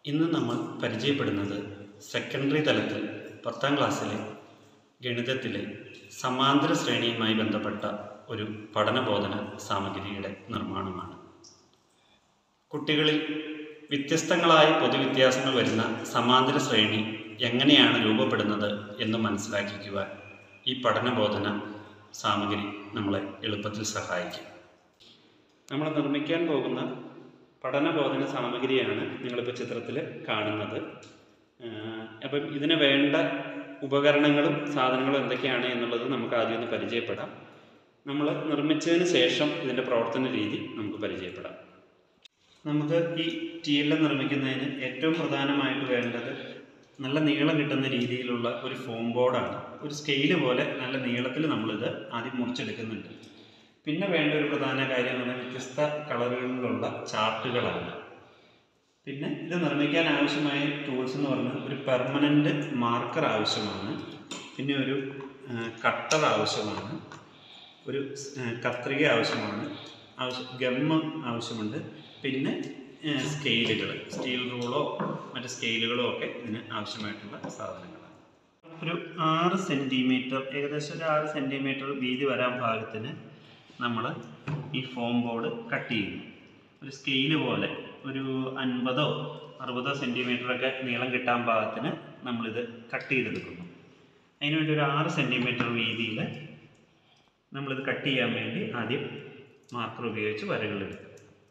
ഇന്ന് നമ്മൾ പരിചയപ്പെടുന്നത് സെക്കൻഡറി തലത്തിൽ പത്താം ക്ലാസ്സിലെ ഗണിതത്തിലെ സമാന്തര ശ്രേണിയുമായി ബന്ധപ്പെട്ട ഒരു പഠനബോധന സാമഗ്രിയുടെ നിർമ്മാണമാണ് കുട്ടികളിൽ വ്യത്യസ്തങ്ങളായ പൊതുവ്യത്യാസങ്ങൾ വരുന്ന സമാന്തര ശ്രേണി എങ്ങനെയാണ് രൂപപ്പെടുന്നത് എന്ന് മനസ്സിലാക്കിക്കുവാൻ ഈ പഠനബോധന സാമഗ്രി നമ്മളെ എളുപ്പത്തിൽ സഹായിക്കും നമ്മൾ നിർമ്മിക്കാൻ പോകുന്ന പഠനബോധന സാമഗ്രിയാണ് നിങ്ങളിപ്പോൾ ചിത്രത്തിൽ കാണുന്നത് ആഹ് അപ്പം ഇതിന് വേണ്ട ഉപകരണങ്ങളും സാധനങ്ങളും എന്തൊക്കെയാണ് എന്നുള്ളത് നമുക്ക് ആദ്യം ഒന്ന് പരിചയപ്പെടാം നമ്മൾ നിർമ്മിച്ചതിന് ശേഷം ഇതിൻ്റെ പ്രവർത്തന രീതി നമുക്ക് പരിചയപ്പെടാം നമുക്ക് ഈ ടി എൽ എം നിർമ്മിക്കുന്നതിന് ഏറ്റവും പ്രധാനമായിട്ട് വേണ്ടത് നല്ല നീളം കിട്ടുന്ന രീതിയിലുള്ള ഒരു ഫോം ബോർഡാണ് ഒരു സ്കെയില് പോലെ നല്ല നീളത്തിൽ നമ്മളിത് ആദ്യം മുറിച്ചെടുക്കുന്നുണ്ട് പിന്നെ വേണ്ട ഒരു പ്രധാന കാര്യം എന്ന് പറഞ്ഞാൽ വ്യത്യസ്ത കളറുകളിലുള്ള ചാർട്ടുകളാണ് പിന്നെ ഇത് നിർമ്മിക്കാൻ ആവശ്യമായ ടൂൾസ് എന്ന് പറഞ്ഞാൽ ഒരു പെർമനൻ്റ് മാർക്കർ ആവശ്യമാണ് പിന്നെ ഒരു കട്ടർ ആവശ്യമാണ് ഒരു സ്- കത്രിക ആവശ്യമാണ് ആവശ്യം ഗമ്മ് ആവശ്യമുണ്ട് പിന്നെ സ്കെയിലുകൾ സ്റ്റീൽ റൂളോ മറ്റ് സ്കെയിലുകളോ ഒക്കെ ഇതിന് ആവശ്യമായിട്ടുള്ള സാധനങ്ങളാണ് ഒരു ആറ് സെൻറ്റിമീറ്റർ ഏകദേശം ഒരു ആറ് സെൻറ്റിമീറ്റർ വീതി വരാൻ പാകത്തിന് നമ്മൾ ഈ ഫോം ബോർഡ് കട്ട് ചെയ്യുന്നു ഒരു സ്കെയില് പോലെ ഒരു അൻപതോ അറുപതോ സെൻറ്റിമീറ്ററൊക്കെ നീളം കിട്ടാൻ പാകത്തിന് നമ്മളിത് കട്ട് ചെയ്തെടുക്കുന്നു അതിനുവേണ്ടി ഒരു ആറ് സെൻറ്റിമീറ്റർ വീതിയിൽ നമ്മളിത് കട്ട് ചെയ്യാൻ വേണ്ടി ആദ്യം മാർക്കർ ഉപയോഗിച്ച് വരകൾ എടുക്കും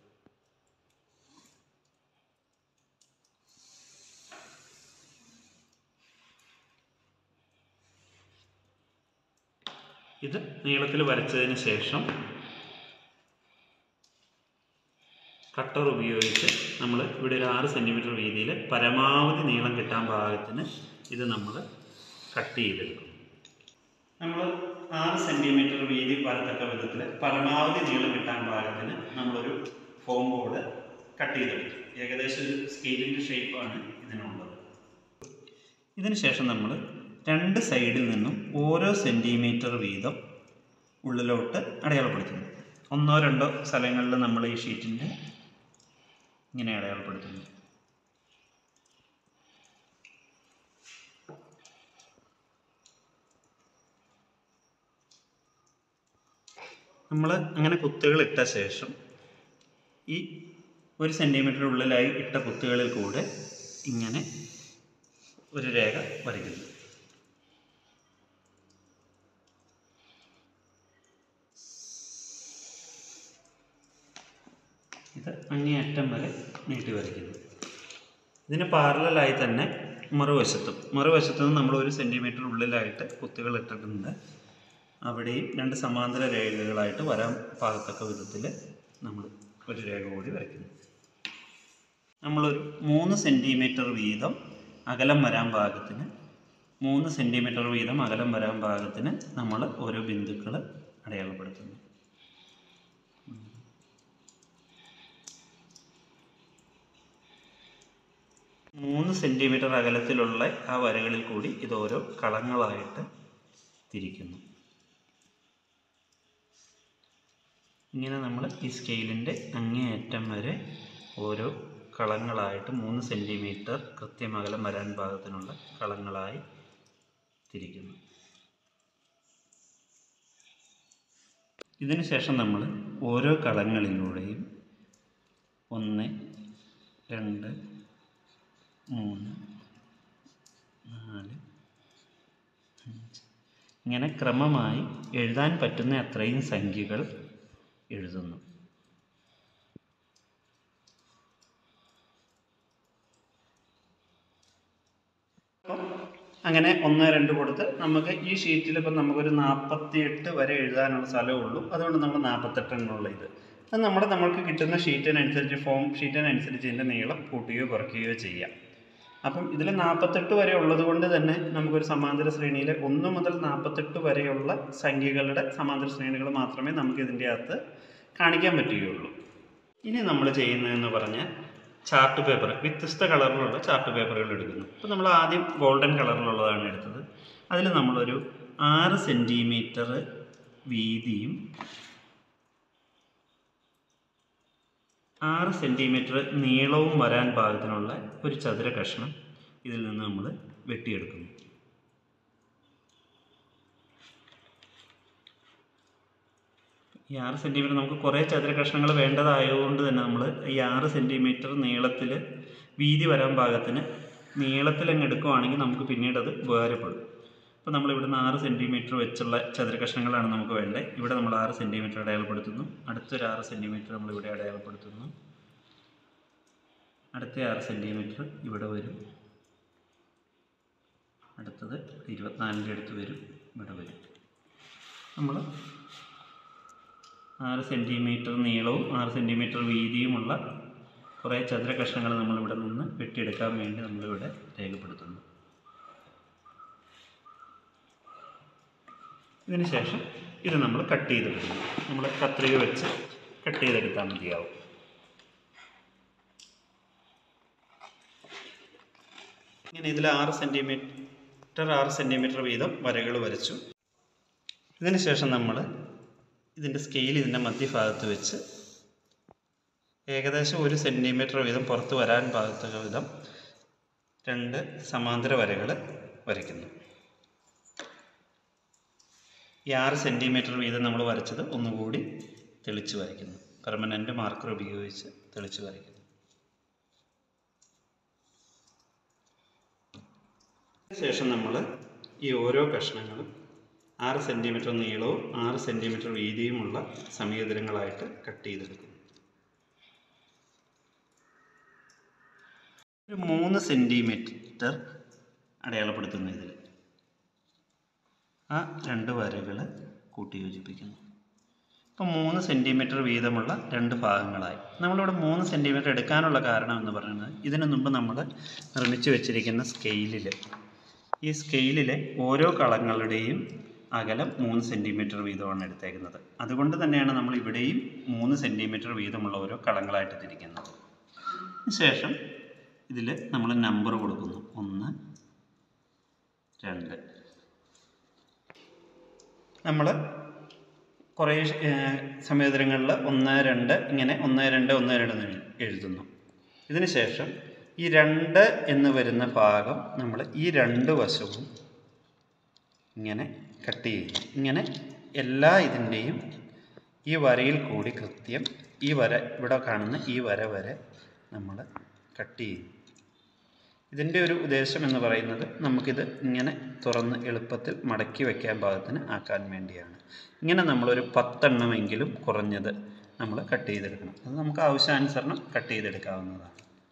ഇത് നീളത്തിൽ വരച്ചതിന് ശേഷം കട്ടർ ഉപയോഗിച്ച് നമ്മൾ ഇവിടെ ഒരു ആറ് സെൻറ്റിമീറ്റർ വീതിയിൽ പരമാവധി നീളം കിട്ടാൻ പാകത്തിന് ഇത് നമ്മൾ കട്ട് ചെയ്തെടുക്കും നമ്മൾ ആറ് സെൻറ്റിമീറ്റർ വീതി വരത്തക്ക വിധത്തിൽ പരമാവധി നീളം കിട്ടാൻ പാകത്തിന് നമ്മളൊരു ഫോം ബോർഡ് കട്ട് ചെയ്തെടുക്കും ഏകദേശം ഒരു സ്കെയിലിൻ്റെ ഷേപ്പാണ് ഇതിനുള്ളത് ഇതിന് ശേഷം നമ്മൾ രണ്ട് സൈഡിൽ നിന്നും ഓരോ സെൻറ്റിമീറ്റർ വീതം ഉള്ളിലോട്ട് അടയാളപ്പെടുത്തുന്നു ഒന്നോ രണ്ടോ സ്ഥലങ്ങളിൽ നമ്മൾ ഈ ഷീറ്റിൻ്റെ ഇങ്ങനെ അടയാളപ്പെടുത്തുന്നു നമ്മൾ അങ്ങനെ കുത്തുകൾ ഇട്ട ശേഷം ഈ ഒരു സെൻറ്റിമീറ്റർ ഉള്ളിലായി ഇട്ട കുത്തുകളിൽ കൂടെ ഇങ്ങനെ ഒരു രേഖ വരയ്ക്കുന്നു ഇത് അങ്ങേയറ്റം വരെ നീട്ടി വരയ്ക്കുന്നു ഇതിന് പാരലായി തന്നെ മറുവശത്തും മറുവശത്തു നിന്ന് നമ്മൾ ഒരു സെൻറ്റിമീറ്റർ ഉള്ളിലായിട്ട് കുത്തുകൾ ഇട്ടിട്ടുണ്ട് അവിടെയും രണ്ട് സമാന്തര രേഖകളായിട്ട് വരാൻ പാകത്തക്ക വിധത്തിൽ നമ്മൾ ഒരു രേഖ കൂടി വരയ്ക്കുന്നു നമ്മളൊരു മൂന്ന് സെൻറ്റിമീറ്റർ വീതം അകലം വരാൻ പാകത്തിന് മൂന്ന് സെൻറ്റിമീറ്റർ വീതം അകലം വരാൻ പാകത്തിന് നമ്മൾ ഓരോ ബിന്ദുക്കൾ അടയാളപ്പെടുത്തുന്നു മൂന്ന് സെൻറ്റിമീറ്റർ അകലത്തിലുള്ള ആ വരകളിൽ കൂടി ഇത് ഓരോ കളങ്ങളായിട്ട് തിരിക്കുന്നു ഇങ്ങനെ നമ്മൾ ഈ സ്കെയിലിൻ്റെ അങ്ങേയറ്റം വരെ ഓരോ കളങ്ങളായിട്ട് മൂന്ന് സെൻറ്റിമീറ്റർ കൃത്യമകലം വരാൻ പാകത്തിനുള്ള കളങ്ങളായി തിരിക്കുന്നു ഇതിന് ശേഷം നമ്മൾ ഓരോ കളങ്ങളിലൂടെയും ഒന്ന് രണ്ട് മൂന്ന് നാല് അഞ്ച് ഇങ്ങനെ ക്രമമായി എഴുതാൻ പറ്റുന്ന അത്രയും സംഖ്യകൾ എഴുതുന്നു അങ്ങനെ ഒന്ന് രണ്ട് കൊടുത്ത് നമുക്ക് ഈ ഷീറ്റിൽ ഇപ്പം നമുക്കൊരു നാൽപ്പത്തി എട്ട് വരെ എഴുതാനുള്ള സ്ഥലമേ ഉള്ളൂ അതുകൊണ്ട് നമ്മൾ നാൽപ്പത്തെട്ടെണ്ണുള്ള ഇത് അത് നമ്മുടെ നമ്മൾക്ക് കിട്ടുന്ന ഷീറ്റിനനുസരിച്ച് ഫോം ഷീറ്റിനനുസരിച്ച് ഇതിൻ്റെ നീളം കൂട്ടുകയോ കുറയ്ക്കുകയോ ചെയ്യാം അപ്പം ഇതിൽ നാൽപ്പത്തെട്ട് വരെ ഉള്ളത് കൊണ്ട് തന്നെ നമുക്കൊരു സമാന്തര ശ്രേണിയിൽ ഒന്ന് മുതൽ നാൽപ്പത്തെട്ട് വരെയുള്ള സംഖ്യകളുടെ സമാന്തര ശ്രേണികൾ മാത്രമേ നമുക്ക് ഇതിൻ്റെ അകത്ത് കാണിക്കാൻ പറ്റുകയുള്ളൂ ഇനി നമ്മൾ ചെയ്യുന്നതെന്ന് പറഞ്ഞാൽ ചാർട്ട് പേപ്പർ വ്യത്യസ്ത കളറിലുള്ള ചാർട്ട് പേപ്പറുകൾ എടുക്കുന്നു അപ്പോൾ നമ്മൾ ആദ്യം ഗോൾഡൻ കളറിലുള്ളതാണ് എടുത്തത് അതിൽ നമ്മളൊരു ആറ് സെൻറ്റിമീറ്റർ വീതിയും ആറ് സെൻറ്റിമീറ്റർ നീളവും വരാൻ പാകത്തിനുള്ള ഒരു ചതുര കഷ്ണം ഇതിൽ നിന്ന് നമ്മൾ വെട്ടിയെടുക്കുന്നു ഈ ആറ് സെൻറ്റിമീറ്റർ നമുക്ക് കുറേ ചതുര കഷ്ണങ്ങൾ വേണ്ടതായതുകൊണ്ട് തന്നെ നമ്മൾ ഈ ആറ് സെൻറ്റിമീറ്റർ നീളത്തിൽ വീതി വരാൻ പാകത്തിന് നീളത്തിൽ അങ്ങ് എടുക്കുവാണെങ്കിൽ നമുക്ക് പിന്നീട് അത് ഉപകാരപ്പെടും അപ്പോൾ നമ്മൾ ഇവിടുന്ന് ആറ് സെൻറ്റിമീറ്റർ വെച്ചുള്ള ചതുര കഷ്ണങ്ങളാണ് നമുക്ക് വേണ്ടത് ഇവിടെ നമ്മൾ ആറ് സെൻറ്റിമീറ്റർ അടയാളപ്പെടുത്തുന്നു അടുത്തൊരു ആറ് സെൻറ്റിമീറ്റർ നമ്മൾ ഇവിടെ അടയാളപ്പെടുത്തുന്നു അടുത്ത ആറ് സെൻറ്റിമീറ്റർ ഇവിടെ വരും അടുത്തത് ഇരുപത്തിനാലിൻ്റെ അടുത്ത് വരും ഇവിടെ വരും നമ്മൾ ആറ് സെൻറ്റിമീറ്റർ നീളവും ആറ് സെൻറ്റിമീറ്റർ വീതിയുമുള്ള കുറേ ചതുര കഷ്ണങ്ങൾ നമ്മളിവിടെ നിന്ന് വെട്ടിയെടുക്കാൻ വേണ്ടി നമ്മളിവിടെ രേഖപ്പെടുത്തുന്നു ഇതിന് ശേഷം ഇത് നമ്മൾ കട്ട് ചെയ്തെടുക്കുന്നു നമ്മൾ കത്രിക വെച്ച് കട്ട് ചെയ്തെടുത്താൽ മതിയാവും ഇങ്ങനെ ഇതിൽ ആറ് സെൻറ്റിമീറ്റർ ആറ് സെൻറ്റിമീറ്റർ വീതം വരകൾ വരച്ചു ഇതിന് ശേഷം നമ്മൾ ഇതിൻ്റെ സ്കെയിൽ ഇതിൻ്റെ മധ്യഭാഗത്ത് വെച്ച് ഏകദേശം ഒരു സെൻറ്റിമീറ്റർ വീതം പുറത്ത് വരാൻ പാകത്തക്ക വിധം രണ്ട് സമാന്തര വരകൾ വരയ്ക്കുന്നു ഈ ആറ് സെൻറ്റിമീറ്റർ വീതം നമ്മൾ വരച്ചത് ഒന്നുകൂടി തെളിച്ച് വരയ്ക്കുന്നു പെർമനൻ്റ് മാർക്കർ ഉപയോഗിച്ച് തെളിച്ച് വരയ്ക്കുന്നു ശേഷം നമ്മൾ ഈ ഓരോ കഷ്ണങ്ങളും ആറ് സെൻറ്റിമീറ്റർ നീളവും ആറ് സെൻറ്റിമീറ്റർ വീതിയുമുള്ള സമീകരണങ്ങളായിട്ട് കട്ട് ചെയ്തെടുക്കുന്നു ഒരു മൂന്ന് സെൻറ്റിമീറ്റർ അടയാളപ്പെടുത്തുന്നു ഇതിൽ ആ രണ്ട് വരകൾ കൂട്ടി യോജിപ്പിക്കുന്നു ഇപ്പം മൂന്ന് സെൻറ്റിമീറ്റർ വീതമുള്ള രണ്ട് ഭാഗങ്ങളായി നമ്മളിവിടെ മൂന്ന് സെൻറ്റിമീറ്റർ എടുക്കാനുള്ള കാരണം എന്ന് പറയുന്നത് ഇതിനു മുമ്പ് നമ്മൾ നിർമ്മിച്ചു വെച്ചിരിക്കുന്ന സ്കെയിലിൽ ഈ സ്കെയിലിലെ ഓരോ കളങ്ങളുടെയും അകലം മൂന്ന് സെൻറ്റിമീറ്റർ വീതമാണ് എടുത്തേക്കുന്നത് അതുകൊണ്ട് തന്നെയാണ് നമ്മൾ ഇവിടെയും മൂന്ന് സെൻറ്റിമീറ്റർ വീതമുള്ള ഓരോ കളങ്ങളായിട്ട് തിരിക്കുന്നത് ശേഷം ഇതിൽ നമ്മൾ നമ്പർ കൊടുക്കുന്നു ഒന്ന് രണ്ട് നമ്മൾ കുറേ സമയോദരങ്ങളിൽ ഒന്ന് രണ്ട് ഇങ്ങനെ ഒന്ന് രണ്ട് ഒന്ന് രണ്ട് എന്ന് എഴുതുന്നു ഇതിന് ശേഷം ഈ രണ്ട് എന്ന് വരുന്ന ഭാഗം നമ്മൾ ഈ രണ്ട് വശവും ഇങ്ങനെ കട്ട് ചെയ്യുന്നു ഇങ്ങനെ എല്ലാ ഇതിൻ്റെയും ഈ വരയിൽ കൂടി കൃത്യം ഈ വര ഇവിടെ കാണുന്ന ഈ വര വരെ നമ്മൾ കട്ട് ചെയ്യുന്നു ഇതിൻ്റെ ഒരു ഉദ്ദേശം എന്ന് പറയുന്നത് നമുക്കിത് ഇങ്ങനെ തുറന്ന് എളുപ്പത്തിൽ മടക്കി വയ്ക്കാൻ പാകത്തിന് ആക്കാൻ വേണ്ടിയാണ് ഇങ്ങനെ നമ്മളൊരു പത്തെണ്ണമെങ്കിലും കുറഞ്ഞത് നമ്മൾ കട്ട് ചെയ്തെടുക്കണം അത് നമുക്ക് ആവശ്യാനുസരണം കട്ട് ചെയ്തെടുക്കാവുന്നതാണ്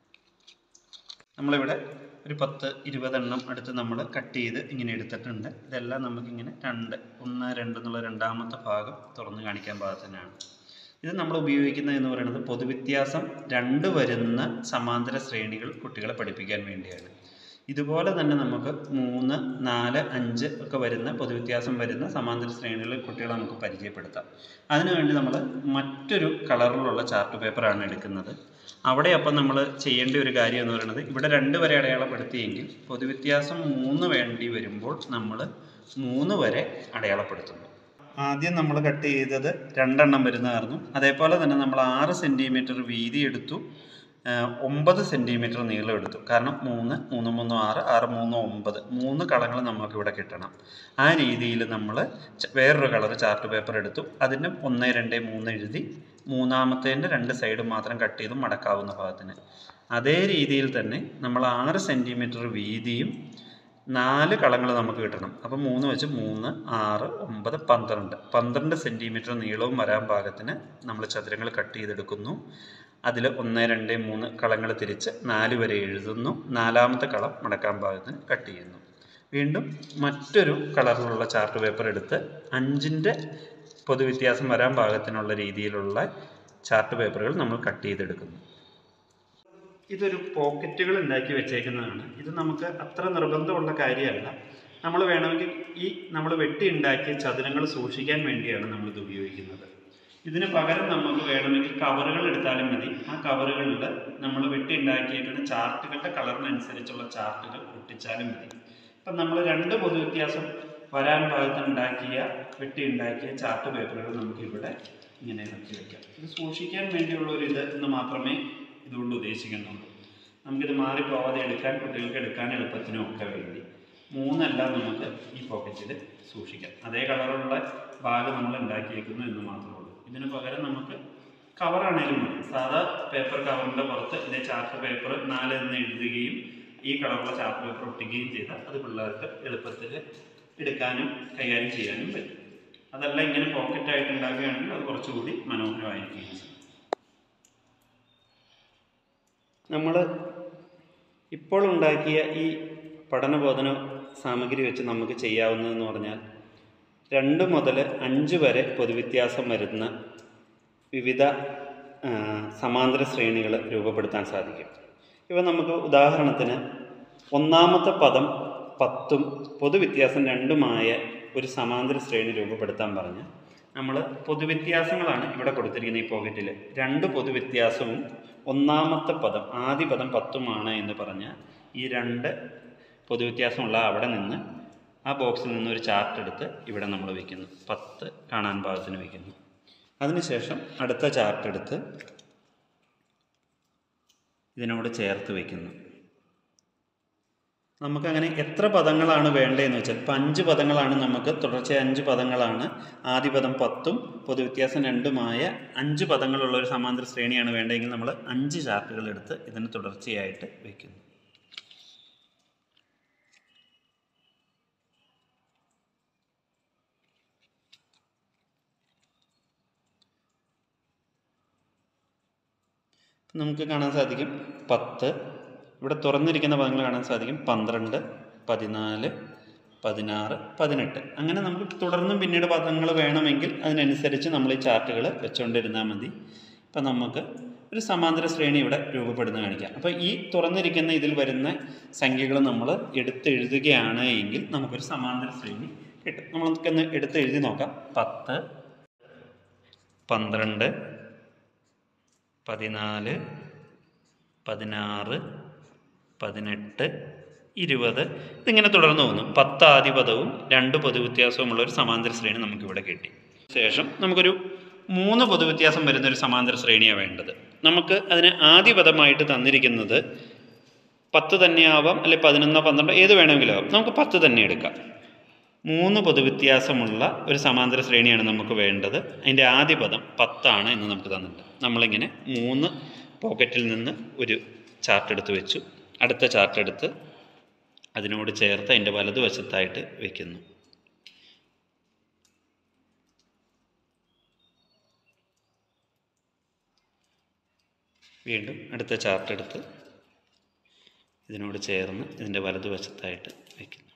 നമ്മളിവിടെ ഒരു പത്ത് ഇരുപതെണ്ണം അടുത്ത് നമ്മൾ കട്ട് ചെയ്ത് ഇങ്ങനെ എടുത്തിട്ടുണ്ട് ഇതെല്ലാം നമുക്കിങ്ങനെ രണ്ട് ഒന്ന് രണ്ട് എന്നുള്ള രണ്ടാമത്തെ ഭാഗം തുറന്ന് കാണിക്കാൻ പാകത്തിനാണ് ഇത് നമ്മൾ ഉപയോഗിക്കുന്നത് എന്ന് പറയുന്നത് പൊതുവ്യത്യാസം രണ്ട് വരുന്ന സമാന്തര ശ്രേണികൾ കുട്ടികളെ പഠിപ്പിക്കാൻ വേണ്ടിയാണ് ഇതുപോലെ തന്നെ നമുക്ക് മൂന്ന് നാല് അഞ്ച് ഒക്കെ വരുന്ന പൊതുവ്യത്യാസം വരുന്ന സമാന്തര ശ്രേണികളിൽ കുട്ടികളെ നമുക്ക് പരിചയപ്പെടുത്താം അതിനുവേണ്ടി നമ്മൾ മറ്റൊരു കളറിലുള്ള ചാർട്ട് പേപ്പറാണ് എടുക്കുന്നത് അവിടെ അപ്പം നമ്മൾ ചെയ്യേണ്ട ഒരു കാര്യം എന്ന് പറയുന്നത് ഇവിടെ രണ്ട് വരെ അടയാളപ്പെടുത്തിയെങ്കിൽ പൊതുവ്യത്യാസം മൂന്ന് വേണ്ടി വരുമ്പോൾ നമ്മൾ മൂന്ന് വരെ അടയാളപ്പെടുത്തുന്നു ആദ്യം നമ്മൾ കട്ട് ചെയ്തത് രണ്ടെണ്ണം വരുന്നതായിരുന്നു അതേപോലെ തന്നെ നമ്മൾ ആറ് സെൻറ്റിമീറ്റർ വീതി എടുത്തു ഒമ്പത് സെൻറ്റിമീറ്റർ നീളം എടുത്തു കാരണം മൂന്ന് മൂന്ന് മൂന്ന് ആറ് ആറ് മൂന്ന് ഒമ്പത് മൂന്ന് കളങ്ങൾ നമുക്ക് ഇവിടെ കിട്ടണം ആ രീതിയിൽ നമ്മൾ വേറൊരു കളർ ചാർട്ട് പേപ്പർ എടുത്തു അതിന് ഒന്ന് രണ്ട് മൂന്ന് എഴുതി മൂന്നാമത്തേൻ്റെ രണ്ട് സൈഡ് മാത്രം കട്ട് ചെയ്ത് മടക്കാവുന്ന ഭാഗത്തിന് അതേ രീതിയിൽ തന്നെ നമ്മൾ ആറ് സെൻറ്റിമീറ്റർ വീതിയും നാല് കളങ്ങൾ നമുക്ക് കിട്ടണം അപ്പം മൂന്ന് വെച്ച് മൂന്ന് ആറ് ഒമ്പത് പന്ത്രണ്ട് പന്ത്രണ്ട് സെൻറ്റിമീറ്റർ നീളവും വരാൻ പാകത്തിന് നമ്മൾ ചതുരങ്ങൾ കട്ട് ചെയ്തെടുക്കുന്നു അതിൽ ഒന്ന് രണ്ട് മൂന്ന് കളങ്ങൾ തിരിച്ച് നാല് വരെ എഴുതുന്നു നാലാമത്തെ കളം മടക്കാൻ പാകത്തിന് കട്ട് ചെയ്യുന്നു വീണ്ടും മറ്റൊരു കളറിലുള്ള ചാർട്ട് പേപ്പർ എടുത്ത് അഞ്ചിൻ്റെ പൊതുവ്യത്യാസം വരാൻ പാകത്തിനുള്ള രീതിയിലുള്ള ചാർട്ട് പേപ്പറുകൾ നമ്മൾ കട്ട് ചെയ്തെടുക്കുന്നു ഇതൊരു പോക്കറ്റുകൾ ഉണ്ടാക്കി വെച്ചേക്കുന്നതാണ് ഇത് നമുക്ക് അത്ര നിർബന്ധമുള്ള കാര്യമല്ല നമ്മൾ വേണമെങ്കിൽ ഈ നമ്മൾ വെട്ടി ഉണ്ടാക്കിയ ചതുരങ്ങൾ സൂക്ഷിക്കാൻ വേണ്ടിയാണ് നമ്മളിത് ഉപയോഗിക്കുന്നത് ഇതിന് പകരം നമുക്ക് വേണമെങ്കിൽ കവറുകൾ എടുത്താലും മതി ആ കവറുകളിൽ നമ്മൾ വെട്ടി ഉണ്ടാക്കിയേക്കുന്ന ചാർട്ടുകളുടെ കളറിനനുസരിച്ചുള്ള ചാർട്ടുകൾ ഒട്ടിച്ചാലും മതി ഇപ്പം നമ്മൾ രണ്ട് പൊതുവ്യത്യാസം വരാൻ പാകത്തിന് ഉണ്ടാക്കിയ വെട്ടി ഉണ്ടാക്കിയ ചാർട്ട് പേപ്പറുകൾ നമുക്കിവിടെ ഇങ്ങനെ ഇറക്കി വയ്ക്കാം ഇത് സൂക്ഷിക്കാൻ വേണ്ടിയുള്ള ഒരു ഇത് എന്ന് മാത്രമേ ഇതുകൊണ്ട് ഉദ്ദേശിക്കുന്നുള്ളൂ നമുക്കിത് മാറിപ്പോവാതെ എടുക്കാൻ കുട്ടികൾക്ക് എടുക്കാൻ എളുപ്പത്തിനും ഒക്കെ വേണ്ടി മൂന്നെല്ലാം നമുക്ക് ഈ പോക്കറ്റിൽ സൂക്ഷിക്കാം അതേ കളറുള്ള ബാഗ് നമ്മൾ ഉണ്ടാക്കിയേക്കുന്നു എന്ന് മാത്രമേ ഉള്ളൂ ഇതിന് പകരം നമുക്ക് കവറാണേലും മതി സാധാ പേപ്പർ കവറിൻ്റെ പുറത്ത് ഇതിൻ്റെ ചാർട്ട് പേപ്പർ നാല് എന്ന് എഴുതുകയും ഈ കളറുള്ള ചാർട്ട് പേപ്പർ ഒട്ടിക്കുകയും ചെയ്താൽ അത് പിള്ളേർക്ക് എളുപ്പത്തിൽ എടുക്കാനും കൈകാര്യം ചെയ്യാനും പറ്റും അതല്ല ഇങ്ങനെ പോക്കറ്റായിട്ട് ഉണ്ടാക്കുകയാണെങ്കിൽ അത് കുറച്ചുകൂടി മനോഹരമായിരിക്കുകയും ചെയ്യും നമ്മൾ ഇപ്പോൾ ഉണ്ടാക്കിയ ഈ പഠനബോധന സാമഗ്രി വെച്ച് നമുക്ക് ചെയ്യാവുന്നതെന്ന് പറഞ്ഞാൽ രണ്ട് മുതൽ അഞ്ച് വരെ പൊതുവ്യത്യാസം വരുന്ന വിവിധ ആ, സമാന്തര ശ്രേണികൾ രൂപപ്പെടുത്താൻ സാധിക്കും ഇവ നമുക്ക് ഉദാഹരണത്തിന് ഒന്നാമത്തെ പദം പത്തും പൊതുവ്യത്യാസം രണ്ടുമായ ഒരു സമാന്തര ശ്രേണി രൂപപ്പെടുത്താൻ പറഞ്ഞ് നമ്മൾ പൊതുവ്യത്യാസങ്ങളാണ് ഇവിടെ കൊടുത്തിരിക്കുന്ന ഈ പോക്കറ്റിൽ രണ്ട് പൊതുവ്യത്യാസവും ഒന്നാമത്തെ പദം ആദ്യ പദം പത്തുമാണ് എന്ന് പറഞ്ഞ് ഈ രണ്ട് പൊതുവ്യത്യാസമുള്ള അവിടെ നിന്ന് ആ ബോക്സിൽ നിന്ന് ഒരു ചാർട്ട് എടുത്ത് ഇവിടെ നമ്മൾ വയ്ക്കുന്നു പത്ത് കാണാൻ പാകത്തിന് വയ്ക്കുന്നു അതിനുശേഷം അടുത്ത ചാർട്ട് എടുത്ത് ഇതിനോട് ചേർത്ത് വയ്ക്കുന്നു നമുക്കങ്ങനെ എത്ര പദങ്ങളാണ് വേണ്ടതെന്ന് വെച്ചാൽ ഇപ്പം അഞ്ച് പദങ്ങളാണ് നമുക്ക് തുടർച്ചയായ അഞ്ച് പദങ്ങളാണ് ആദ്യ പദം പത്തും പൊതുവ്യത്യാസം രണ്ടുമായ അഞ്ച് പദങ്ങളുള്ള ഒരു സമാന്തര ശ്രേണിയാണ് വേണ്ടതെങ്കിൽ നമ്മൾ അഞ്ച് ചാർട്ടുകൾ എടുത്ത് ഇതിന് തുടർച്ചയായിട്ട് വയ്ക്കുന്നു നമുക്ക് കാണാൻ സാധിക്കും പത്ത് ഇവിടെ തുറന്നിരിക്കുന്ന പദങ്ങൾ കാണാൻ സാധിക്കും പന്ത്രണ്ട് പതിനാല് പതിനാറ് പതിനെട്ട് അങ്ങനെ നമുക്ക് തുടർന്നും പിന്നീട് പദങ്ങൾ വേണമെങ്കിൽ അതിനനുസരിച്ച് നമ്മൾ ഈ ചാർട്ടുകൾ വെച്ചുകൊണ്ടിരുന്നാൽ മതി ഇപ്പം നമുക്ക് ഒരു സമാന്തര ശ്രേണി ഇവിടെ രൂപപ്പെടുന്ന കാണിക്കാം അപ്പോൾ ഈ തുറന്നിരിക്കുന്ന ഇതിൽ വരുന്ന സംഖ്യകൾ നമ്മൾ എടുത്തെഴുതുകയാണ് എങ്കിൽ നമുക്കൊരു സമാന്തര ശ്രേണി കിട്ടും നമ്മൾ നമുക്കൊന്ന് എടുത്തെഴുതി നോക്കാം പത്ത് പന്ത്രണ്ട് പതിനാല് പതിനാറ് പതിനെട്ട് ഇരുപത് ഇതിങ്ങനെ തുടർന്ന് പോകുന്നു പത്ത് ആദിപദവും രണ്ട് പൊതുവ്യത്യാസവുമുള്ള ഒരു സമാന്തര ശ്രേണി നമുക്കിവിടെ കിട്ടി ശേഷം നമുക്കൊരു മൂന്ന് പൊതുവ്യത്യാസം വരുന്ന ഒരു സമാന്തര ശ്രേണിയാണ് വേണ്ടത് നമുക്ക് അതിന് ആദ്യപദമായിട്ട് തന്നിരിക്കുന്നത് പത്ത് തന്നെയാവാം അല്ലെ പതിനൊന്നോ പന്ത്രണ്ടോ ഏത് വേണമെങ്കിലും ആവാം നമുക്ക് പത്ത് തന്നെ എടുക്കാം മൂന്ന് പൊതുവ്യത്യാസമുള്ള ഒരു സമാന്തര ശ്രേണിയാണ് നമുക്ക് വേണ്ടത് അതിൻ്റെ ആദ്യ പദം പത്താണ് എന്ന് നമുക്ക് തന്നിട്ടുണ്ട് നമ്മളിങ്ങനെ മൂന്ന് പോക്കറ്റിൽ നിന്ന് ഒരു ചാർട്ട് എടുത്ത് വെച്ചു അടുത്ത ചാർട്ട് എടുത്ത് അതിനോട് ചേർത്ത് അതിൻ്റെ വലതുവശത്തായിട്ട് വയ്ക്കുന്നു വീണ്ടും അടുത്ത ചാർട്ട് എടുത്ത് ഇതിനോട് ചേർന്ന് ഇതിൻ്റെ വലതുവശത്തായിട്ട് വയ്ക്കുന്നു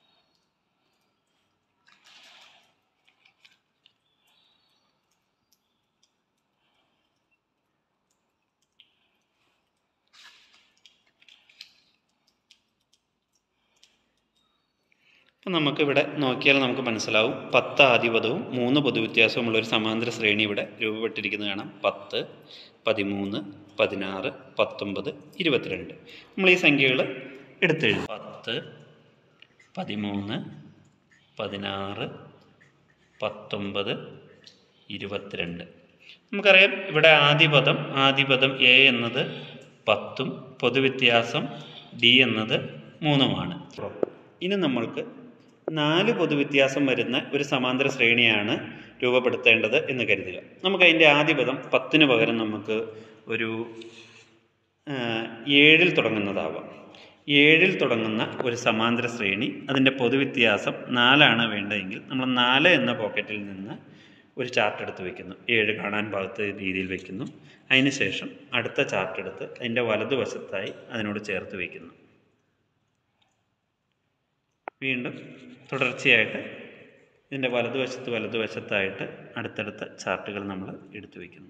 അപ്പം നമുക്കിവിടെ നോക്കിയാൽ നമുക്ക് മനസ്സിലാവും പത്ത് ആദിപദവും മൂന്ന് പൊതുവ്യത്യാസവുമുള്ള ഒരു സമാന്തര ശ്രേണി ഇവിടെ രൂപപ്പെട്ടിരിക്കുന്നത് കാണാം പത്ത് പതിമൂന്ന് പതിനാറ് പത്തൊമ്പത് ഇരുപത്തിരണ്ട് നമ്മൾ ഈ സംഖ്യകൾ എടുത്തെഴുതും പത്ത് പതിമൂന്ന് പതിനാറ് പത്തൊമ്പത് ഇരുപത്തിരണ്ട് നമുക്കറിയാം ഇവിടെ ആദിപദം ആദിപദം എ എന്നത് പത്തും പൊതുവ്യത്യാസം ഡി എന്നത് മൂന്നുമാണ് ഇനി നമ്മൾക്ക് നാല് പൊതുവ്യത്യാസം വരുന്ന ഒരു സമാന്തര ശ്രേണിയാണ് രൂപപ്പെടുത്തേണ്ടത് എന്ന് കരുതുക നമുക്ക് അതിൻ്റെ ആദ്യപദം പത്തിന് പകരം നമുക്ക് ഒരു ആ, ഏഴിൽ തുടങ്ങുന്നതാവാം ഏഴിൽ തുടങ്ങുന്ന ഒരു സമാന്തര ശ്രേണി അതിൻ്റെ പൊതുവ്യത്യാസം നാലാണ് വേണ്ടതെങ്കിൽ നമ്മൾ നാല് എന്ന പോക്കറ്റിൽ നിന്ന് ഒരു ചാർട്ട് എടുത്ത് വെക്കുന്നു ഏഴ് കാണാൻ പാകത്ത രീതിയിൽ വെക്കുന്നു അതിന് ശേഷം അടുത്ത ചാർട്ട് എടുത്ത് അതിൻ്റെ വലതുവശത്തായി അതിനോട് ചേർത്ത് വയ്ക്കുന്നു വീണ്ടും തുടർച്ചയായിട്ട് ഇതിൻ്റെ വലതുവശത്ത് വലതുവശത്തായിട്ട് അടുത്തടുത്ത ചാർട്ടുകൾ നമ്മൾ എടുത്തു വയ്ക്കുന്നു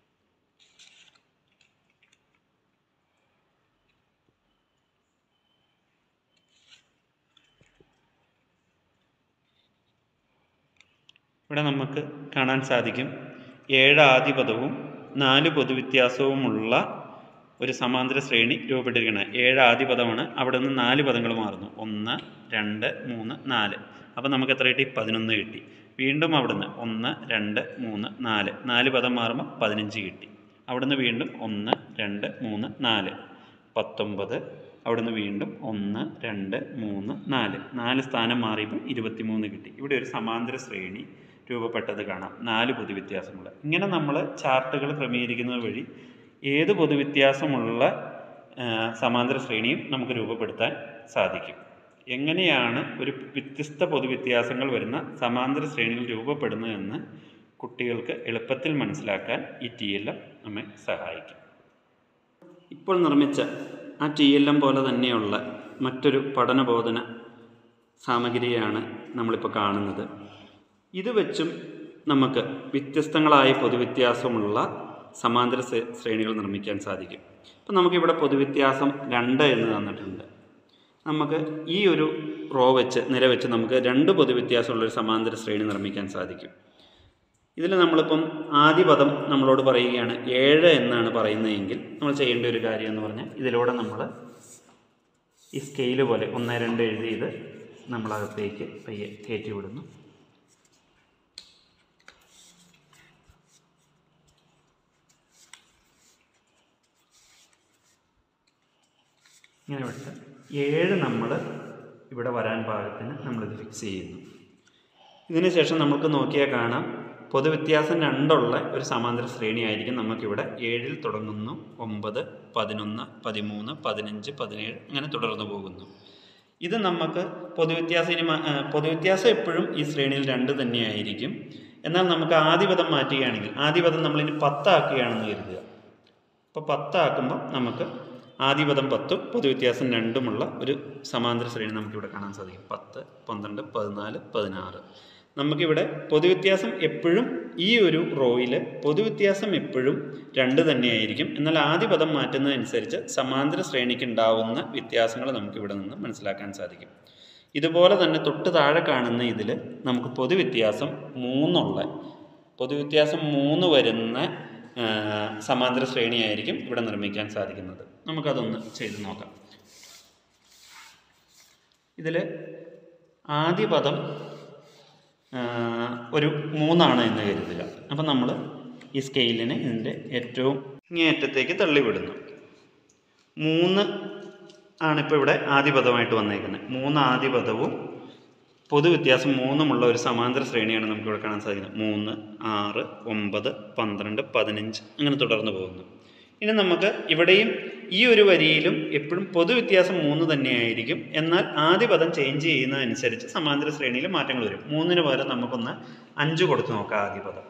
ഇവിടെ നമുക്ക് കാണാൻ സാധിക്കും ഏഴ് ആദിപദവും നാല് പൊതുവ്യത്യാസവുമുള്ള ഒരു സമാന്തര ശ്രേണി രൂപപ്പെട്ടിരിക്കുന്നത് ഏഴ് ആദിപദമാണ് അവിടെ നിന്ന് നാല് പദങ്ങൾ മാറുന്നു ഒന്ന് രണ്ട് മൂന്ന് നാല് അപ്പോൾ നമുക്ക് എത്ര കിട്ടി പതിനൊന്ന് കിട്ടി വീണ്ടും അവിടുന്ന് ഒന്ന് രണ്ട് മൂന്ന് നാല് നാല് പദം മാറുമ്പോൾ പതിനഞ്ച് കിട്ടി അവിടുന്ന് വീണ്ടും ഒന്ന് രണ്ട് മൂന്ന് നാല് പത്തൊമ്പത് അവിടുന്ന് വീണ്ടും ഒന്ന് രണ്ട് മൂന്ന് നാല് നാല് സ്ഥാനം മാറിയപ്പോൾ ഇരുപത്തിമൂന്ന് കിട്ടി ഇവിടെ ഒരു സമാന്തര ശ്രേണി രൂപപ്പെട്ടത് കാണാം നാല് പൊതുവ്യത്യാസമുള്ള ഇങ്ങനെ നമ്മൾ ചാർട്ടുകൾ ക്രമീകരിക്കുന്നത് വഴി ഏത് പൊതുവ്യത്യാസമുള്ള ആ, സമാന്തര ശ്രേണിയും നമുക്ക് രൂപപ്പെടുത്താൻ സാധിക്കും എങ്ങനെയാണ് ഒരു വ്യത്യസ്ത പൊതുവ്യത്യാസങ്ങൾ വരുന്ന സമാന്തര ശ്രേണികൾ രൂപപ്പെടുന്നതെന്ന് കുട്ടികൾക്ക് എളുപ്പത്തിൽ മനസ്സിലാക്കാൻ ഈ ടി എൽ എം നമ്മെ സഹായിക്കും ഇപ്പോൾ നിർമ്മിച്ച ആ ടി എൽ എം പോലെ തന്നെയുള്ള മറ്റൊരു പഠനബോധന സാമഗ്രിയാണ് നമ്മളിപ്പോൾ കാണുന്നത് ഇത് വെച്ചും നമുക്ക് വ്യത്യസ്തങ്ങളായ പൊതുവ്യത്യാസമുള്ള സമാന്തര ശ്രേ- ശ്രേണികൾ നിർമ്മിക്കാൻ സാധിക്കും അപ്പം നമുക്കിവിടെ പൊതുവ്യത്യാസം രണ്ട് എന്ന് തന്നിട്ടുണ്ട് നമുക്ക് ഈ ഒരു റോ വെച്ച് നിര വെച്ച് നമുക്ക് രണ്ട് പൊതുവ്യത്യാസമുള്ള ഒരു സമാന്തര ശ്രേണി നിർമ്മിക്കാൻ സാധിക്കും ഇതിൽ നമ്മളിപ്പം ആദ്യ പദം നമ്മളോട് പറയുകയാണ് ഏഴ് എന്നാണ് പറയുന്നതെങ്കിൽ നമ്മൾ ചെയ്യേണ്ട ഒരു കാര്യം എന്ന് പറഞ്ഞാൽ ഇതിലൂടെ നമ്മൾ ഈ സ്കെയില് പോലെ ഒന്ന് രണ്ട് എഴുതി ഇത് നമ്മളകത്തേക്ക് പയ്യെ കയറ്റി വിടുന്നു ഇങ്ങനെ വിട്ട് ഏഴ് നമ്മൾ ഇവിടെ വരാൻ പാകത്തിന് നമ്മളിത് ഫിക്സ് ചെയ്യുന്നു ഇതിന് ശേഷം നമുക്ക് നോക്കിയാൽ കാണാം പൊതുവ്യത്യാസം രണ്ടുള്ള ഒരു സമാന്തര ശ്രേണി ആയിരിക്കും നമുക്കിവിടെ ഏഴിൽ തുടങ്ങുന്നു ഒമ്പത് പതിനൊന്ന് പതിമൂന്ന് പതിനഞ്ച് പതിനേഴ് അങ്ങനെ തുടർന്നു പോകുന്നു ഇത് നമുക്ക് പൊതുവ്യത്യാസം ഇനി മാ- ആ, പൊതുവ്യത്യാസം എപ്പോഴും ഈ ശ്രേണിയിൽ രണ്ട് തന്നെയായിരിക്കും എന്നാൽ നമുക്ക് ആദ്യപദം മാറ്റുകയാണെങ്കിൽ ആദ്യപദം നമ്മളിനി പത്താക്കുകയാണെന്ന് കരുതുക അപ്പോൾ പത്താക്കുമ്പോൾ നമുക്ക് ആദ്യപദം പത്തും പൊതുവ്യത്യാസം രണ്ടുമുള്ള ഒരു സമാന്തര ശ്രേണി നമുക്കിവിടെ കാണാൻ സാധിക്കും പത്ത് പന്ത്രണ്ട് പതിനാല് പതിനാറ് നമുക്കിവിടെ പൊതുവ്യത്യാസം എപ്പോഴും ഈ ഒരു റോയിൽ പൊതുവ്യത്യാസം എപ്പോഴും രണ്ട് തന്നെയായിരിക്കും എന്നാൽ ആദ്യ പദം മാറ്റുന്നതനുസരിച്ച് സമാന്തര ശ്രേണിക്ക് ഉണ്ടാവുന്ന വ്യത്യാസങ്ങൾ നമുക്കിവിടെ നിന്ന് മനസ്സിലാക്കാൻ സാധിക്കും ഇതുപോലെ തന്നെ തൊട്ട് താഴെ കാണുന്ന ഇതിൽ നമുക്ക് പൊതുവ്യത്യാസം മൂന്നുള്ള പൊതുവ്യത്യാസം മൂന്ന് വരുന്ന ആ, സമാന്തര ശ്രേണിയായിരിക്കും ഇവിടെ നിർമ്മിക്കാൻ സാധിക്കുന്നത് നമുക്കതൊന്ന് ചെയ്ത് നോക്കാം ഇതിൽ ആദ്യ പദം ആ, ഒരു മൂന്നാണ് എന്ന് കരുതുക അപ്പം നമ്മൾ ഈ സ്കെയിലിനെ ഇതിൻ്റെ ഏറ്റവും ഇങ്ങേയറ്റത്തേക്ക് തള്ളിവിടുന്നു മൂന്ന് ആണിപ്പോൾ ഇവിടെ ആദ്യപദമായിട്ട് വന്നേക്കുന്നത് മൂന്ന് ആദ്യപദവും പൊതുവ്യത്യാസം മൂന്നുമുള്ള ഒരു സമാന്തര ശ്രേണിയാണ് നമുക്ക് ഇവിടെ കാണാൻ സാധിക്കുന്നത് മൂന്ന് ആറ് ഒമ്പത് പന്ത്രണ്ട് പതിനഞ്ച് അങ്ങനെ തുടർന്ന് പോകുന്നു ഇനി നമുക്ക് ഇവിടെയും ഈ ഒരു വരിയിലും എപ്പോഴും പൊതുവ്യത്യാസം മൂന്ന് തന്നെയായിരിക്കും എന്നാൽ ആദ്യ പദം ചേഞ്ച് ചെയ്യുന്നതനുസരിച്ച് സമാന്തര ശ്രേണിയിൽ മാറ്റങ്ങൾ വരും മൂന്നിന് പകരം നമുക്കൊന്ന് അഞ്ച് കൊടുത്ത് നോക്കാം ആദ്യ പദം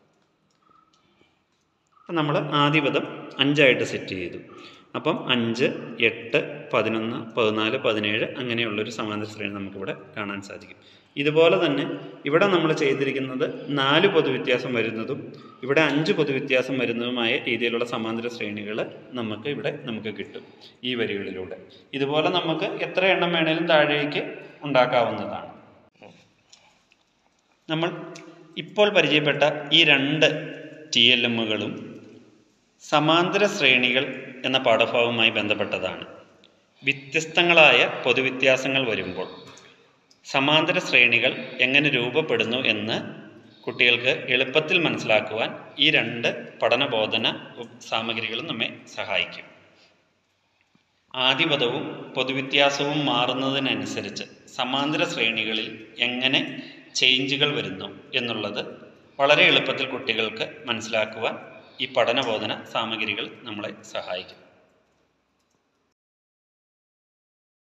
അപ്പം നമ്മൾ ആദ്യ പദം അഞ്ചായിട്ട് സെറ്റ് ചെയ്തു അപ്പം അഞ്ച് എട്ട് പതിനൊന്ന് പതിനാല് പതിനേഴ് അങ്ങനെയുള്ളൊരു സമാന്തര ശ്രേണി നമുക്കിവിടെ കാണാൻ സാധിക്കും ഇതുപോലെ തന്നെ ഇവിടെ നമ്മൾ ചെയ്തിരിക്കുന്നത് നാല് പൊതുവ്യത്യാസം വരുന്നതും ഇവിടെ അഞ്ച് പൊതുവ്യത്യാസം വരുന്നതുമായ രീതിയിലുള്ള സമാന്തര ശ്രേണികൾ നമുക്ക് ഇവിടെ നമുക്ക് കിട്ടും ഈ വരികളിലൂടെ ഇതുപോലെ നമുക്ക് എത്ര എണ്ണം വേണേലും താഴേക്ക് ഉണ്ടാക്കാവുന്നതാണ് നമ്മൾ ഇപ്പോൾ പരിചയപ്പെട്ട ഈ രണ്ട് ടി എൽ എമ്മുകളും സമാന്തര ശ്രേണികൾ എന്ന പാഠഭാഗവുമായി ബന്ധപ്പെട്ടതാണ് വ്യത്യസ്തങ്ങളായ പൊതുവ്യത്യാസങ്ങൾ വരുമ്പോൾ സമാന്തര ശ്രേണികൾ എങ്ങനെ രൂപപ്പെടുന്നു എന്ന് കുട്ടികൾക്ക് എളുപ്പത്തിൽ മനസ്സിലാക്കുവാൻ ഈ രണ്ട് പഠനബോധന ഉ- സാമഗ്രികളും നമ്മെ സഹായിക്കും ആദിപദവും പൊതുവ്യത്യാസവും മാറുന്നതിനനുസരിച്ച് സമാന്തര ശ്രേണികളിൽ എങ്ങനെ ചേഞ്ചുകൾ വരുന്നു എന്നുള്ളത് വളരെ എളുപ്പത്തിൽ കുട്ടികൾക്ക് മനസ്സിലാക്കുവാൻ ഈ പഠനബോധന സാമഗ്രികൾ നമ്മളെ സഹായിക്കും